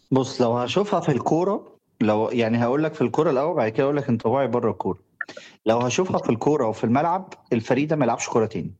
بُص، لو هاشوفها في الكورة لو يعني هاقول لك في الكورة الأول بعد كده أقول لك انطباعي برّه الكورة. لو هاشوفها في الكورة وفي الملعب، الفريق ده ما يلعبش كورة تاني.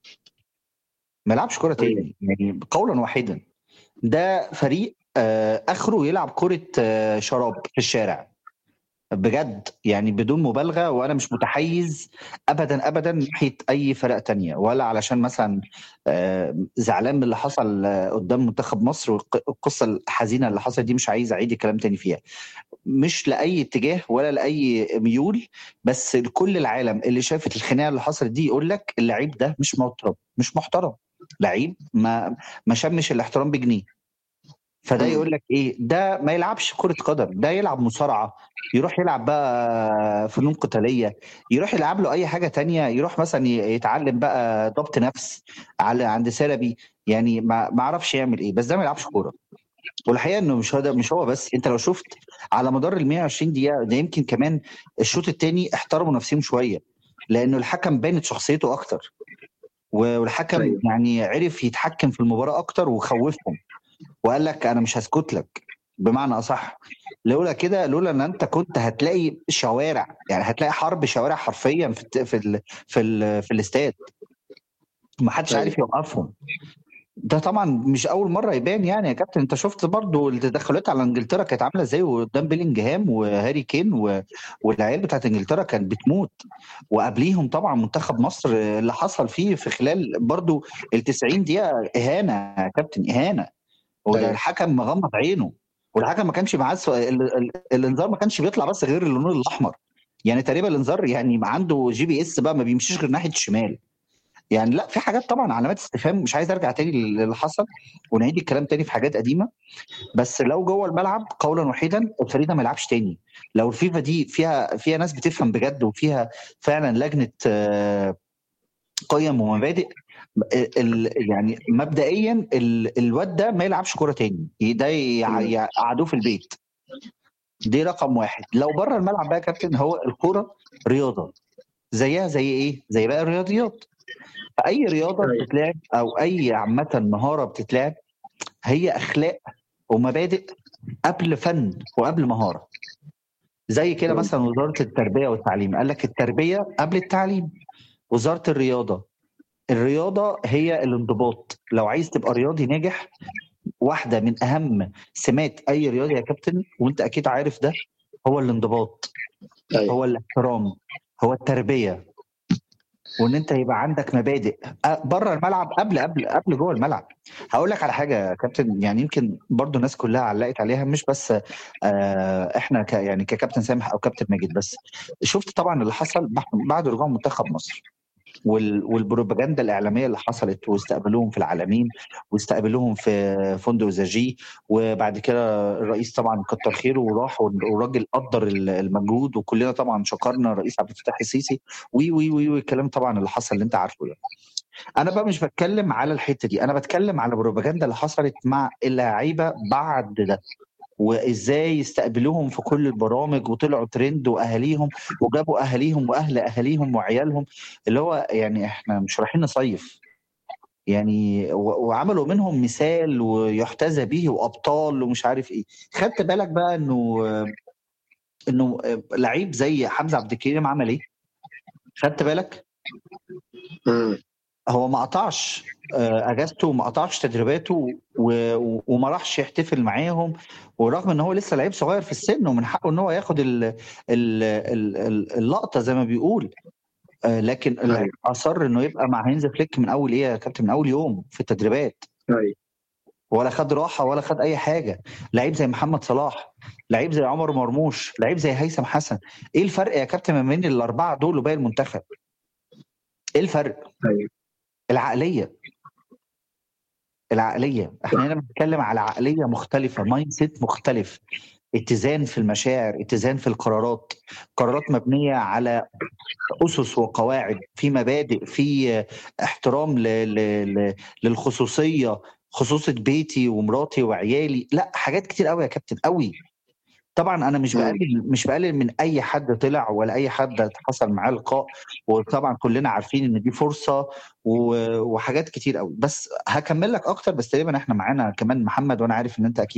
ما يلعبش كورة أيوه. تاني، يعني قولًا واحدًا. ده فريق آآ آخره يلعب كورة شراب في الشارع. بجد، يعني بدون مبالغة وأنا مش متحيّز أبدًا، أبدًا ناحية أي فرق تانية ولا علشان مثلًا آآ زعلان من اللي حصل قدّام منتخب مصر والق القصة الحزينة اللي حصلت دي مش عايز أعيد الكلام تاني فيها. مش لأي اتجاه ولا لأي ميول، بس لكل العالم اللي شافت الخناقة اللي حصلت دي يقول لك اللعيب ده مش محترم، مش محترم. لعيب ما ما شمِّش الاحترام بجنيه. فده إمم. يقول لك إيه، ده ما يلعبش كورة قدم، ده يلعب مصارعة، يروح يلعب بقى فنون قتالية، يروح يلعب له أي حاجة تانية، يروح مثلًا ي يتعلّم بقى ضبط نَفْس على عند سَلَبي، يعني ما ما أعرفش يعمل إيه، بس ده ما يلعبش كورة. والحقيقة إنه مش هو ده مش هو بس، أنت لو شُفت على مدار ال120 دقيقة ده يمكن كمان الشوط التاني احترموا نَفْسهم شوية، لإنه الحكم بانت شخصيته أكتر. و والحكم أيوه. يعني عرف يتحكّم في المباراة أكتر وخوّفهم، وقال لك أنا مش هاسكت لك، بمعنى أصح. لولا كده لولا إن أنت كنت هتلاقي شوارع، يعني هتلاقي حرب شوارع حرفيًا في الت في ال في ال في الاستاد. ما حدش أيوه. عارف يوقّفهم. ده طبعًا مش أول مرّة يبان يعني يا كابتن، أنت شُفت برضه التدخلات على إنجلترا كانت عاملة إزاي قدّام بيلينجهام وهاري كين و والعيال بتاعة إنجلترا كانت بتموت. وقبليهم طبعًا منتخب مصر اللي حصل فيه في خلال برضه ال90 دقيقة إهانة يا كابتن، إهانة. وده أيوه. الحكم مغمض عينه، والحكم ما كانش معاه الس ال ال الإنذار ما كانش بيطلع بس غير اللون الأحمر. يعني تقريبًا الإنذار يعني عنده GPS بقى ما بيمشيش غير ناحية الشمال. يعني لأ، في حاجات طبعًا علامات استفهام مش عايز أرجع تاني لل للي حصل ونعيد الكلام تاني في حاجات قديمة، بس لو جوّه الملعب قولًا واحدًا الفريق ده ما يلعبش تاني. لو الفيفا دي فيها فيها ناس بتفهم بجد وفيها فعلًا لجنة قِيَم ومبادئ م آآ ال يعني مبدئيًا ال الواد ده ما يلعبش كورة تاني، ي ده يع إمم. يقعّدوه في البيت. دي رقم 1. لو برّه الملعب بقى يا كابتن هو الكورة رياضة، زيّها زي إيه، زي باقي الرياضيات. فأي رياضة أيوه. بتتلعب أو أي عامةً مهارة بتتلعب، هي أخلاق ومبادئ قبل فَن وقبل مهارة. زي كده إمم. مثلًا وزارة التربية والتعليم، قال لك التربية قبل التعليم. وزارة الرياضة، الرياضة هي الانضباط. لو عايز تبقى رياضي ناجح، واحدة من أهم سمات أي رياضي يا كابتن وأنت أكيد عارف ده، هو الانضباط، أيوه. هو الاحترام، هو التربية. وإن أنت يبقى عندك مبادئ أ برّه الملعب قبل قبل قبل جوّه الملعب. هاقول لك على حاجة يا كابتن يعني يمكن برضه الناس كلّها علّقت عليها مش بس آآ إحنا ك يعني ككابتن سامح أو كابتن ماجد بس. شُفت طبعًا اللي حصل بح بعد رجوع منتخب مصر. وال والبروباجندا الإعلامية اللي حصلت واستقبلوهم في العلمين واستقبلوهم في فندق زاجيه، وبعد كده الرئيس طبعًا كتّر خيره وراح وال والراجل قدّر ال المجهود وكلّنا طبعًا شكرنا الرئيس عبد الفتاح السيسي و، و، و، والكلام طبعًا اللي حصل اللي أنت عارفه يعني. أنا بقى مش باتكلّم على الحتّة دي، أنا باتكلّم على البروباجندا اللي حصلت مع اللعيبة بعد ده. وإزاي استقبلوهم في كل البرامج وطلعوا ترند وأهاليهم وجابوا أهاليهم وأهل أهاليهم وعيالهم، اللي هو يعني إحنا مش رايحين نصيّف. يعني و وعملوا منهم مثال ويُحتذى به وأبطال ومش عارف إيه. خدت بالك بقى إنه إنه آآ لعيب زي حمزة عبد الكريم عمل إيه؟ خدت بالك؟ إمم. هو ما قطعش آآ أجازته وما قطعش تدريباته و وما راحش يحتفل معاهم، ورغم إن هو لسه لعيب صغير في السِن ومن حقه إن هو ياخد ال ال ال ال اللقطة زي ما بيقول. آآ لكن اللعيب أيوه. أصَرّ إنه يبقى مع هانز فليك من أول إيه يا كابتن، من أول يوم في التدريبات. أيوه. ولا خَد راحة ولا خَد أي حاجة. لعيب زي محمد صلاح، لعيب زي عمر مرموش، لعيب زي هيثم حسن. إيه الفرق يا كابتن ما بين ال4 دول وباقي المنتخب؟ إيه الفرق؟ أيوه. العقلية. العقلية. إحنا هنا بنتكلّم على عقلية مختلفة، mindset مختلف. اتزان في المشاعر، اتزان في القرارات. قرارات مبنية على أُسس وقواعد، في مبادئ، في احترام ل ل ل للخصوصية، خصوصية بيتي ومراتي وعيالي. لأ، حاجات كتير أوي يا كابتن، أوي. طبعًا أنا مش إمم. باقلل مش باقلل من أي حد طلع ولا أي حد حصل معاه لقاء، وطبعًا كلّنا عارفين إن دي فرصة و وحاجات كتير أوي. بس هاكمّل لك أكتر، بس تقريبًا إحنا معانا كمان محمد وأنا عارف إن أنت أكيد